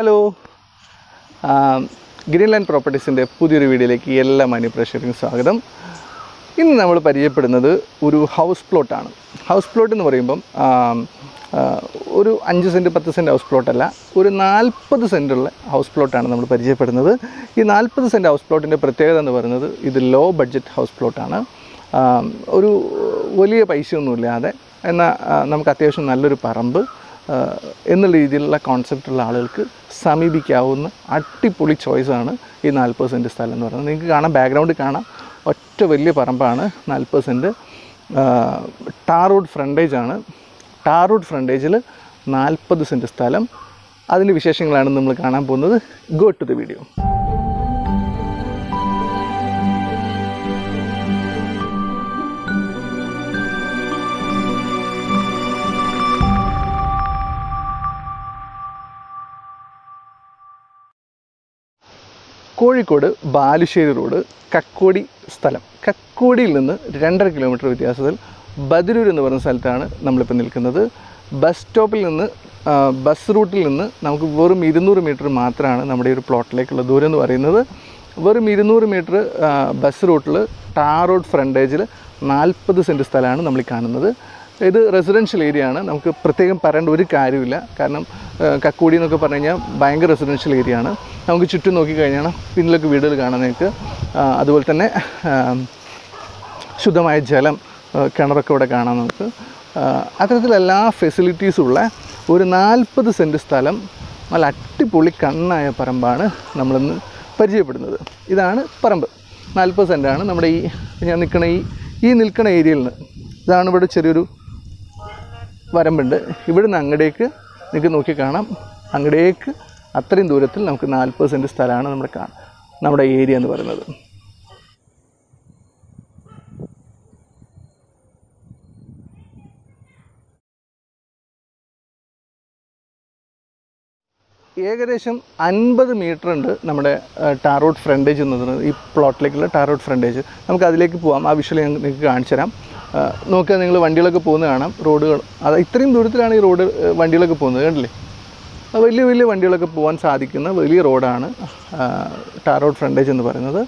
hello green land പ്രോപ്പർട്ടീസിൻ്റെ പുതിയൊരു വീഡിയോയിലേക്ക് എല്ലാ മാന്യപ്രേക്ഷകർക്കും സ്വാഗതം ഇന്ന് നമ്മൾ പരിചയപ്പെടുന്നത് ഒരു ഹൗസ് പ്ലോട്ടാണ് ഹൗസ് പ്ലോട്ട് എന്ന് പറയുമ്പം ആം, ആ, ഒരു അഞ്ച് സെൻറ്റ് പത്ത് സെൻറ്റ് ഹൗസ് പ്ലോട്ടല്ല ഒരു നാൽപ്പത് സെൻറ്റുള്ള ഹൗസ് പ്ലോട്ടാണ് നമ്മൾ പരിചയപ്പെടുന്നത് ഈ നാൽപ്പത് സെൻറ്റ് ഹൗസ് പ്ലോട്ടിൻ്റെ പ്രത്യേകത എന്ന് പറയുന്നത് ഇത് ലോ ബഡ്ജറ്റ് ഹൗസ് പ്ലോട്ടാണ് ആം, ഒരു വലിയ പൈസയൊന്നുമില്ലാതെ എന്നാൽ ആ, നമുക്ക് അത്യാവശ്യം നല്ലൊരു പറമ്പ് ആ, എന്നുള്ള രീതിയിലുള്ള കോൺസെപ്റ്റുള്ള ആളുകൾക്ക് സമീപിക്കാവുന്ന അടിപൊളി ചോയ്സാണ് ഈ നാൽപ്പത് സെൻറ്റ് സ്ഥലം എന്ന് പറയുന്നത് നിങ്ങൾക്ക് കാണാം ബാക്ക്ഗ്രൗണ്ട് കാണാം ഒറ്റ വലിയ പറമ്പാണ് നാൽപ്പത് സെൻറ്റ് ടാർ റോഡ് ഫ്രണ്ടേജ് ആണ് ടാർ റോഡ് ഫ്രണ്ടേജിൽ നാൽപ്പത് സെൻറ്റ് സ്ഥലം അതിൻ്റെ വിശേഷങ്ങളാണ് നമ്മൾ കാണാൻ പോകുന്നത് go to the video Kozhikode Balussery road Kakkodi സ്ഥലം കക്കോടിയിൽ നിന്ന് രണ്ടര കിലോമീറ്റർ വ്യത്യാസത്തിൽ ബദരൂർ എന്ന് പറയുന്ന സ്ഥലത്താണ് നമ്മളിപ്പോൾ നിൽക്കുന്നത് ബസ് സ്റ്റോപ്പിൽ നിന്ന് ആ, ബസ് റൂട്ടിൽ നിന്ന് നമുക്ക് വെറും ഇരുന്നൂറ് മീറ്റർ മാത്രമാണ് നമ്മുടെ ഈ ഒരു പ്ലോട്ടിലേക്കുള്ള ദൂരം എന്ന് പറയുന്നത് വെറും ഇരുന്നൂറ് മീറ്റർ ബസ് റൂട്ടിൽ ടാർ റോഡ് ഫ്രണ്ടേജിൽ നാൽപ്പത് സെൻറ്റ് സ്ഥലമാണ് നമ്മൾ ഈ കാണുന്നത് ഇത് റെസിഡൻഷ്യൽ ഏരിയ ആണ് നമുക്ക് പ്രത്യേകം പറയേണ്ട ഒരു കാര്യമില്ല കാരണം ആ, കക്കോടി എന്നൊക്കെ പറഞ്ഞു കഴിഞ്ഞാൽ ഭയങ്കര റെസിഡൻഷ്യൽ ഏരിയ ആണ് നമുക്ക് ചുറ്റും നോക്കിക്കഴിഞ്ഞാൽ പിന്നിലൊക്കെ വീടുകൾ കാണാൻ നിങ്ങൾക്ക് ആ, അതുപോലെ തന്നെ ആ, ശുദ്ധമായ ജലം ആ, കിണറൊക്കെ ഇവിടെ കാണാം നമുക്ക് ആ, അത്തരത്തിൽ എല്ലാ ഫെസിലിറ്റീസും ഉള്ള ഒരു നാൽപ്പത് സെൻറ്റ് സ്ഥലം നല്ല അടിപൊളി കണ്ണായ പറമ്പാണ് നമ്മളിന്ന് പരിചയപ്പെടുന്നത് ഇതാണ് പറമ്പ് നാൽപ്പത് സെൻറ്റാണ് നമ്മുടെ ഈ ഞാൻ നിൽക്കണ ഈ ഈ നിൽക്കുന്ന ഏരിയയിൽ നിന്ന് ഇതാണ് ഇവിടെ ചെറിയൊരു വരമ്പുണ്ട് ഇവിടുന്ന് അങ്ങടേക്ക് നിങ്ങൾക്ക് നോക്കി കാണാം അങ്ങടേക്ക് അത്രയും ദൂരത്തിൽ നമുക്ക് നാൽപ്പത് സെൻറ്റ് സ്ഥലമാണ് നമ്മുടെ കാ നമ്മുടെ ഏരിയ എന്ന് പറയുന്നത് ഏകദേശം അൻപത് മീറ്റർ ഉണ്ട് നമ്മുടെ ടാർ റോഡ് ഫ്രണ്ടേജ് എന്ന് പറയുന്നത് ഈ പ്ലോട്ടിലേക്കുള്ള ടാർ റോഡ് ഫ്രണ്ടേജ് നമുക്ക് അതിലേക്ക് പോകാം ആ വിഷ്വൽ ഞാൻ നിങ്ങൾക്ക് കാണിച്ചു തരാം ആ, നോക്കുക നിങ്ങൾ വണ്ടികളൊക്കെ പോകുന്നത് കാണാം റോഡുകൾ അത് ഇത്രയും ദൂരത്തിലാണ് ഈ റോഡ് ഏ, വണ്ടികളൊക്കെ പോകുന്നത് കണ്ടില്ലേ ആ, വലിയ വലിയ വണ്ടികളൊക്കെ പോകാൻ സാധിക്കുന്ന വലിയ റോഡാണ് ആ, ടാർ റോഡ് ഫ്രണ്ടേജ് എന്ന് പറയുന്നത്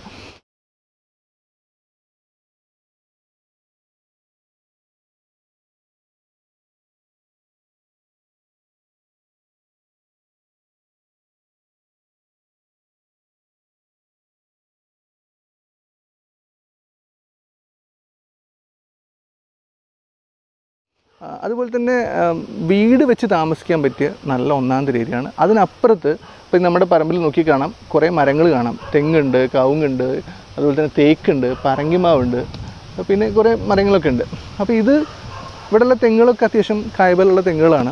ആ, അതുപോലെ തന്നെ ആം, വീട് വെച്ച് താമസിക്കാൻ പറ്റിയ നല്ല ഒന്നാം തരം ഏരിയയാണ് അതിനപ്പുറത്ത് ഇപ്പം നമ്മുടെ പറമ്പിൽ നോക്കി കാണാം കുറേ മരങ്ങൾ കാണാം തെങ്ങുണ്ട് കവുങ്ങുണ്ട് അതുപോലെ തന്നെ തേക്കുണ്ട് പറങ്കിമാവുണ്ട് പിന്നെ കുറേ മരങ്ങളൊക്കെ ഉണ്ട് അപ്പോൾ ഇത് ഇവിടെയുള്ള തെങ്ങുകളൊക്കെ അത്യാവശ്യം കായ്ബലുള്ള തെങ്ങുകളാണ്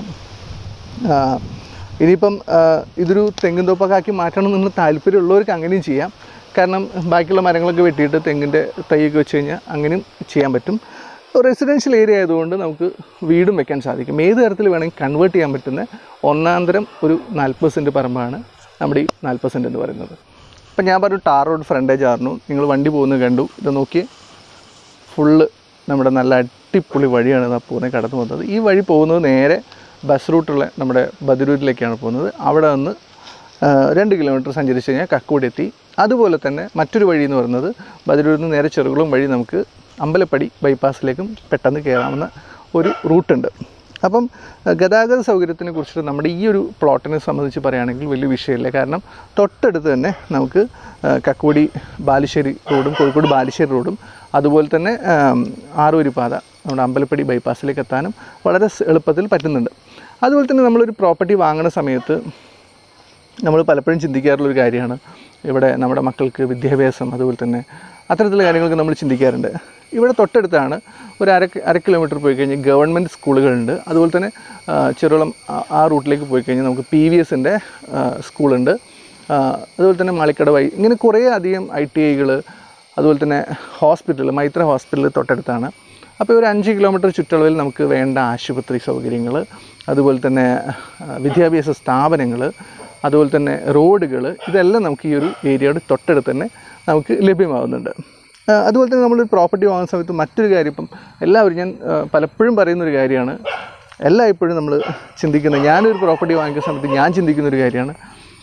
ആ, ഇനിയിപ്പം ആ, ഇതൊരു തെങ്ങിൻ തോപ്പൊക്കെ ആക്കി മാറ്റണം എന്നുള്ള താല്പര്യമുള്ളവർക്ക് അങ്ങനെയും ചെയ്യാം കാരണം ബാക്കിയുള്ള മരങ്ങളൊക്കെ വെട്ടിയിട്ട് തെങ്ങിൻ്റെ തൈയൊക്കെ വെച്ച് കഴിഞ്ഞാൽ അങ്ങനെയും ചെയ്യാൻ പറ്റും റെസിഡൻഷ്യൽ ഏരിയ ആയതുകൊണ്ട് നമുക്ക് വീടും വെക്കാൻ സാധിക്കും ഏത് തരത്തിൽ വേണമെങ്കിൽ കൺവേർട്ട് ചെയ്യാൻ പറ്റുന്ന ഒന്നാന്തരം ഒരു നാൽപ്പത് സെൻറ്റ് പറമ്പാണ് നമ്മുടെ ഈ നാൽപ്പത് സെൻറ്റ് എന്ന് പറയുന്നത് അപ്പം ഞാൻ പറഞ്ഞു ടാർ റോഡ് ഫ്രണ്ടേജ് ആയിരുന്നു നിങ്ങൾ വണ്ടി പോകുന്നത് കണ്ടു ഇത് നോക്കി ഫുള്ള് നമ്മുടെ നല്ല അടിപൊളി വഴിയാണ് ഇതാ പോകുന്നത് കടന്നു പോകുന്നത് ഈ വഴി പോകുന്നത് നേരെ ബസ് റൂട്ടുള്ള നമ്മുടെ ബദരൂരിലേക്കാണ് പോകുന്നത് അവിടെ നിന്ന് ആ, രണ്ട് കിലോമീറ്റർ സഞ്ചരിച്ച് കഴിഞ്ഞാൽ കക്കോടി എത്തി അതുപോലെ തന്നെ മറ്റൊരു വഴി എന്ന് പറയുന്നത് ബദരൂരിൽ നിന്ന് നേരെ ചെറുകുളം വഴി നമുക്ക് അമ്പലപ്പടി ബൈപ്പാസിലേക്കും പെട്ടെന്ന് കയറാവുന്ന ഒരു റൂട്ടുണ്ട് അപ്പം ആ, ഗതാഗത സൗകര്യത്തിനെ കുറിച്ചിട്ട് നമ്മുടെ ഈ ഒരു പ്ലോട്ടിനെ സംബന്ധിച്ച് പറയുകയാണെങ്കിൽ വലിയ വിഷയമില്ല കാരണം തൊട്ടടുത്ത് തന്നെ നമുക്ക് ആ, കക്കോടി ബാലുശ്ശേരി റോഡും കോഴിക്കോട് ബാലുശ്ശേരി റോഡും അതുപോലെ തന്നെ ആം, ആറുവരി പാത നമ്മുടെ അമ്പലപ്പടി ബൈപ്പാസിലേക്ക് എത്താനും വളരെ സ് എളുപ്പത്തിൽ പറ്റുന്നുണ്ട് അതുപോലെ തന്നെ നമ്മളൊരു പ്രോപ്പർട്ടി വാങ്ങുന്ന സമയത്ത് നമ്മൾ പലപ്പോഴും ചിന്തിക്കാറുള്ളൊരു കാര്യമാണ് ഇവിടെ നമ്മുടെ മക്കൾക്ക് വിദ്യാഭ്യാസം അതുപോലെ തന്നെ അത്തരത്തിലുള്ള കാര്യങ്ങളൊക്കെ നമ്മൾ ചിന്തിക്കാറുണ്ട് ഇവിടെ തൊട്ടടുത്താണ് ഒരു അര അര കിലോമീറ്റർ പോയി കഴിഞ്ഞാൽ ഗവൺമെൻറ് സ്കൂളുകളുണ്ട് അതുപോലെ തന്നെ ആ, ചെറുളം ആ- ആ റൂട്ടിലേക്ക് പോയി കഴിഞ്ഞാൽ നമുക്ക് പി വി എസിൻ്റെ സ്കൂളുണ്ട് ആ, അതുപോലെ തന്നെ മാളിക്കട വൈ ഇങ്ങനെ കുറേ അധികം ഐ ടി ഐകൾ അതുപോലെ തന്നെ ഹോസ്പിറ്റൽ മൈത്ര ഹോസ്പിറ്റൽ തൊട്ടടുത്താണ് അപ്പോൾ ഒരു അഞ്ച് കിലോമീറ്റർ ചുറ്റളവിൽ നമുക്ക് വേണ്ട ആശുപത്രി സൗകര്യങ്ങൾ അതുപോലെ തന്നെ ആ, വിദ്യാഭ്യാസ സ്ഥാപനങ്ങൾ അതുപോലെ തന്നെ റോഡുകൾ ഇതെല്ലാം നമുക്ക് ഈ ഒരു ഏരിയയുടെ തൊട്ടടുത്ത് തന്നെ നമുക്ക് ലഭ്യമാവുന്നുണ്ട് ആ, അതുപോലെ തന്നെ നമ്മളൊരു പ്രോപ്പർട്ടി വാങ്ങുന്ന സമയത്ത് മറ്റൊരു കാര്യം ഇപ്പം എല്ലാവരും ഞാൻ ആ, പലപ്പോഴും പറയുന്നൊരു കാര്യമാണ് എല്ലായ്പ്പോഴും നമ്മൾ ചിന്തിക്കുന്നത് ഞാനൊരു പ്രോപ്പർട്ടി വാങ്ങിക്കുന്ന സമയത്ത് ഞാൻ ചിന്തിക്കുന്ന ഒരു കാര്യമാണ്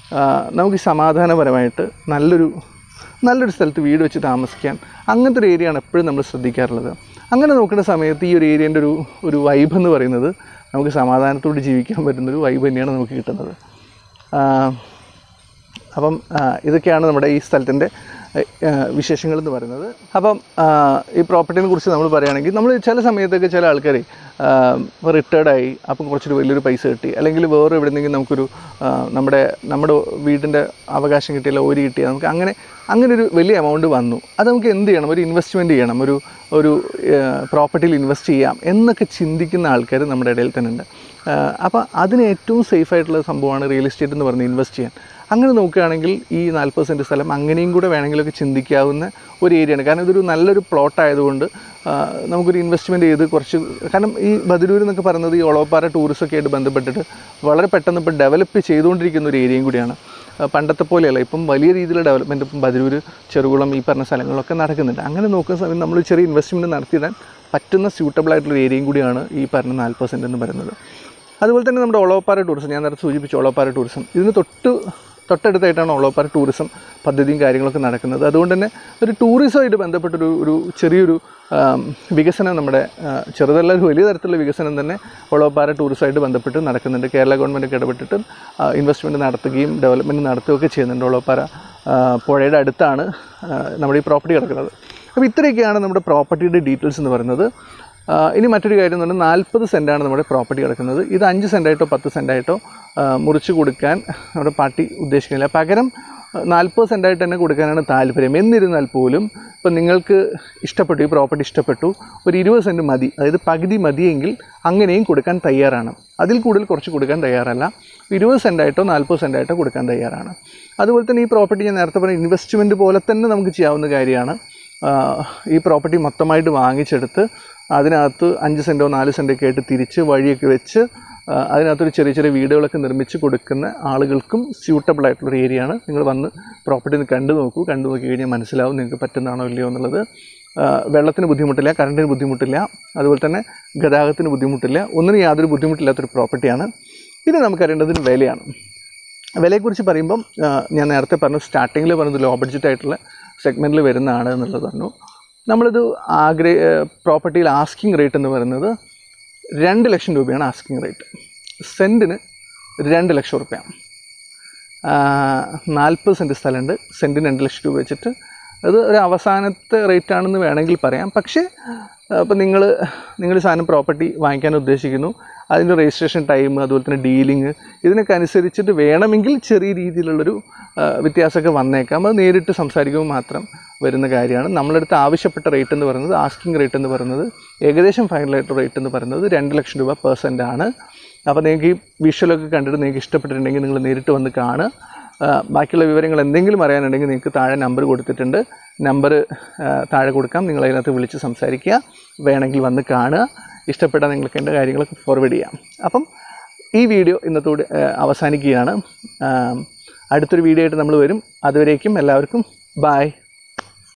ആ, നമുക്ക് സമാധാനപരമായിട്ട് നല്ലൊരു നല്ലൊരു സ്ഥലത്ത് വീട് വെച്ച് താമസിക്കാൻ അങ്ങനത്തെ ഒരു ഏരിയയാണ് എപ്പോഴും നമ്മൾ ശ്രദ്ധിക്കാറുള്ളത് അങ്ങനെ നോക്കുന്ന സമയത്ത് ഈ ഒരു ഏരിയേൻ്റെ ഒരു ഒരു വൈബ് എന്ന് പറയുന്നത് നമുക്ക് സമാധാനത്തോടെ ജീവിക്കാൻ പറ്റുന്നൊരു വൈബ് തന്നെയാണ് നമുക്ക് കിട്ടുന്നത് ആ, അപ്പം ആ, ഇതൊക്കെയാണ് നമ്മുടെ ഈ സ്ഥലത്തിൻ്റെ വിശേഷങ്ങൾ എന്ന് പറയുന്നത് അപ്പം ആ, ഈ പ്രോപ്പർട്ടിനെ കുറിച്ച് നമ്മൾ പറയുകയാണെങ്കിൽ നമ്മൾ ചില സമയത്തൊക്കെ ചില ആൾക്കാർ ഇപ്പോൾ റിട്ടയർഡായി അപ്പം കുറച്ചൊരു വലിയൊരു പൈസ കിട്ടി അല്ലെങ്കിൽ വേറെ എവിടെയെങ്കിലും നമുക്കൊരു ആ, നമ്മുടെ നമ്മുടെ വീടിൻ്റെ അവകാശം കിട്ടിയില്ല ഓരി കിട്ടിയ നമുക്ക് അങ്ങനെ അങ്ങനെ ഒരു വലിയ എമൗണ്ട് വന്നു അത് നമുക്ക് എന്ത് ചെയ്യണം ഒരു ഇൻവെസ്റ്റ്മെൻറ്റ് ചെയ്യണം ഒരു ഒരു പ്രോപ്പർട്ടിയിൽ ഇൻവെസ്റ്റ് ചെയ്യാം എന്നൊക്കെ ചിന്തിക്കുന്ന ആൾക്കാർ നമ്മുടെ ഇടയിൽ തന്നെ ഉണ്ട് അപ്പോൾ അതിന് ഏറ്റവും സേഫ് ആയിട്ടുള്ള സംഭവമാണ് റിയൽ എസ്റ്റേറ്റ് എന്ന് പറഞ്ഞ് ഇൻവെസ്റ്റ് ചെയ്യാൻ അങ്ങനെ നോക്കുകയാണെങ്കിൽ ഈ നാൽപ്പത് സെൻറ്റ് സ്ഥലം അങ്ങനെയും കൂടെ വേണമെങ്കിലൊക്കെ ചിന്തിക്കാവുന്ന ഒരു ഏരിയയാണ് കാരണം ഇതൊരു നല്ലൊരു പ്ലോട്ട് ആയതുകൊണ്ട് ആ, നമുക്കൊരു ഇൻവെസ്റ്റ്മെൻറ്റ് ചെയ്ത് കുറച്ച് കാരണം ഈ ബദരൂർ എന്നൊക്കെ പറയുന്നത് ഈ ഒളവപ്പാറ ടൂറിസമൊക്കെ ആയിട്ട് ബന്ധപ്പെട്ടിട്ട് വളരെ പെട്ടെന്ന് ഇപ്പോൾ ഡെവലപ്പ് ചെയ്തുകൊണ്ടിരിക്കുന്ന ഒരു ഏരിയയും കൂടിയാണ് ആ, പണ്ടത്തെ പോലെയല്ല ഇപ്പം വലിയ രീതിയിലുള്ള ഡെവലപ്മെൻറ്റ് ഇപ്പം ബദരൂർ ചെറുകുളം ഈ പറഞ്ഞ സ്ഥലങ്ങളിലൊക്കെ നടക്കുന്നുണ്ട് അങ്ങനെ നോക്കുന്ന സമയത്ത് നമ്മൾ ചെറിയ ഇൻവെസ്റ്റ്മെൻറ്റ് നടത്തിയിടാൻ പറ്റുന്ന സ്യൂട്ടബിൾ ആയിട്ടുള്ള ഒരു ഏരിയയും കൂടിയാണ് ഈ പറഞ്ഞ നാൽപ്പത് സെൻറ്റ് എന്ന് പറയുന്നത് അതുപോലെ തന്നെ നമ്മുടെ ഒളവപ്പാറ ടൂറിസം ഞാൻ നേരത്തെ സൂചിപ്പിച്ചു ഒളവപ്പാറ ടൂറിസം ഇതിന് തൊട്ട് തൊട്ടടുത്തായിട്ടാണ് ഒളവപ്പാറ ടൂറിസം പദ്ധതിയും കാര്യങ്ങളൊക്കെ നടക്കുന്നത് അതുകൊണ്ട് തന്നെ ഒരു ടൂറിസമായിട്ട് ബന്ധപ്പെട്ടൊരു ഒരു ചെറിയൊരു ആം, വികസനം നമ്മുടെ ആ, ചെറുതല്ല ഒരു വലിയ തരത്തിലുള്ള വികസനം തന്നെ ഒളവപ്പാറ ടൂറിസമായിട്ട് ബന്ധപ്പെട്ട് നടക്കുന്നുണ്ട് കേരള ഗവൺമെൻറ് ഒക്കെ ഇടപെട്ടിട്ട് ഇൻവെസ്റ്റ്മെൻറ്റ് നടത്തുകയും ഡെവലപ്മെൻറ്റ് നടത്തുകയൊക്കെ ചെയ്യുന്നുണ്ട് ഒളവപ്പാറ ആ, പുഴയുടെ അടുത്താണ് ആ, നമ്മുടെ ഈ പ്രോപ്പർട്ടി കിടക്കുന്നത് അപ്പോൾ ഇത്രയൊക്കെയാണ് നമ്മുടെ പ്രോപ്പർട്ടിയുടെ ഡീറ്റെയിൽസ് എന്ന് പറയുന്നത് ആ, ഇനി മറ്റൊരു കാര്യം എന്ന് പറഞ്ഞാൽ നാൽപ്പത് സെൻറ്റാണ് നമ്മുടെ പ്രോപ്പർട്ടി കിടക്കുന്നത് ഇത് അഞ്ച് സെൻറ്റായിട്ടോ പത്ത് സെൻറ്റായിട്ടോ ആ, മുറിച്ച് കൊടുക്കാൻ നമ്മുടെ പാർട്ടി ഉദ്ദേശിക്കുന്നില്ല പകരം നാൽപ്പത് സെൻറ്റായിട്ട് തന്നെ കൊടുക്കാനാണ് താല്പര്യം എന്നിരുന്നാൽ പോലും ഇപ്പം നിങ്ങൾക്ക് ഇഷ്ടപ്പെട്ടു ഈ പ്രോപ്പർട്ടി ഇഷ്ടപ്പെട്ടു ഒരു ഇരുപത് സെൻറ്റ് മതി അതായത് പകുതി മതിയെങ്കിൽ അങ്ങനെയും കൊടുക്കാൻ തയ്യാറാണ് അതിൽ കൂടുതൽ കുറച്ച് കൊടുക്കാൻ തയ്യാറല്ല ഇരുപത് സെൻറ്റായിട്ടോ നാൽപ്പത് സെൻറ്റായിട്ടോ കൊടുക്കാൻ തയ്യാറാണ് അതുപോലെ തന്നെ ഈ പ്രോപ്പർട്ടി ഞാൻ നേരത്തെ പറഞ്ഞ ഇൻവെസ്റ്റ്മെൻറ്റ് പോലെ തന്നെ നമുക്ക് ചെയ്യാവുന്ന കാര്യമാണ് ആ, ഈ പ്രോപ്പർട്ടി മൊത്തമായിട്ട് വാങ്ങിച്ചെടുത്ത് അതിനകത്ത് അഞ്ച് സെൻറ്റോ നാല് സെൻറ്റോ ഒക്കെ ആയിട്ട് തിരിച്ച് വഴിയൊക്കെ വെച്ച് ആ, അതിനകത്തൊരു ചെറിയ ചെറിയ വീടുകളൊക്കെ നിർമ്മിച്ച് കൊടുക്കുന്ന ആളുകൾക്കും സ്യൂട്ടബിൾ ആയിട്ടുള്ളൊരു ഏരിയയാണ് നിങ്ങൾ വന്ന് പ്രോപ്പർട്ടി ഒന്ന് കണ്ടു നോക്കൂ കണ്ടു നോക്കി കഴിഞ്ഞാൽ മനസ്സിലാവും നിങ്ങൾക്ക് പറ്റുന്നതാണോ ഇല്ലയോ എന്നുള്ളത് ആ, വെള്ളത്തിന് ബുദ്ധിമുട്ടില്ല കറണ്ടിന് ബുദ്ധിമുട്ടില്ല അതുപോലെ തന്നെ ഗതാഗതത്തിന് ബുദ്ധിമുട്ടില്ല ഒന്നിനും യാതൊരു ബുദ്ധിമുട്ടില്ലാത്തൊരു പ്രോപ്പർട്ടിയാണ് ഇനി നമുക്കറിയേണ്ടതിന് വിലയാണ് വിലയെക്കുറിച്ച് പറയുമ്പം ആ, ഞാൻ നേരത്തെ പറഞ്ഞു സ്റ്റാർട്ടിങ്ങിൽ പറഞ്ഞത് ലോ ബഡ്ജറ്റ് ആയിട്ടുള്ള സെഗ്മെൻറ്റിൽ വരുന്നതാണ് എന്നുള്ളത് പറഞ്ഞു നമ്മളിത് ആഗ്രേ പ്രോപ്പർട്ടിയിൽ ആസ്കിങ് റേറ്റ് എന്ന് പറയുന്നത് രണ്ട് ലക്ഷം രൂപയാണ് ആസ്കിങ് റേറ്റ് സെൻറ്റിന് രണ്ട് ലക്ഷം റുപ്യ നാൽപ്പത് സെൻറ്റ് സ്ഥലമുണ്ട് സെൻറ്റിന് രണ്ട് ലക്ഷം രൂപ വെച്ചിട്ട് അത് ഒരു അവസാനത്തെ റേറ്റ് ആണെന്ന് വേണമെങ്കിൽ പറയാം പക്ഷേ അപ്പോൾ നിങ്ങൾ നിങ്ങൾ സാധനം പ്രോപ്പർട്ടി വാങ്ങിക്കാൻ ഉദ്ദേശിക്കുന്നു അതിൻ്റെ രജിസ്ട്രേഷൻ ടൈം അതുപോലെ തന്നെ ഡീലിങ് ഇതിനൊക്കെ അനുസരിച്ചിട്ട് വേണമെങ്കിൽ ചെറിയ രീതിയിലുള്ളൊരു ആ, വ്യത്യാസമൊക്കെ വന്നേക്കാം അത് നേരിട്ട് സംസാരിക്കുമ്പോൾ മാത്രം വരുന്ന കാര്യമാണ് നമ്മളടുത്ത് ആവശ്യപ്പെട്ട റേറ്റ് എന്ന് പറയുന്നത് ആസ്കിങ് റേറ്റ് എന്ന് പറയുന്നത് ഏകദേശം ഫൈനലായിട്ട് റേറ്റ് എന്ന് പറയുന്നത് രണ്ട് ലക്ഷം രൂപ പെർസെൻ്റ് ആണ് അപ്പോൾ നിങ്ങൾക്ക് ഈ വിഷ്വലൊക്കെ കണ്ടിട്ട് നിങ്ങൾക്ക് ഇഷ്ടപ്പെട്ടിട്ടുണ്ടെങ്കിൽ നിങ്ങൾ നേരിട്ട് വന്ന് കാണുക ആ, ബാക്കിയുള്ള വിവരങ്ങൾ എന്തെങ്കിലും അറിയാനുണ്ടെങ്കിൽ നിങ്ങൾക്ക് താഴെ നമ്പർ കൊടുത്തിട്ടുണ്ട് നമ്പർ താഴെ കൊടുക്കാം നിങ്ങൾ അതിനകത്ത് വിളിച്ച് സംസാരിക്കുക വേണമെങ്കിൽ വന്ന് കാണുക ഇഷ്ടപ്പെട്ടാൽ നിങ്ങൾക്ക് എൻ്റെ കാര്യങ്ങളൊക്കെ ഫോർവേഡ് ചെയ്യാം അപ്പം ഈ വീഡിയോ ഇന്നത്തോടെ ആ, അവസാനിക്കുകയാണ് ആ, അടുത്തൊരു വീഡിയോ ആയിട്ട് നമ്മൾ വരും അതുവരേക്കും എല്ലാവർക്കും ബായ്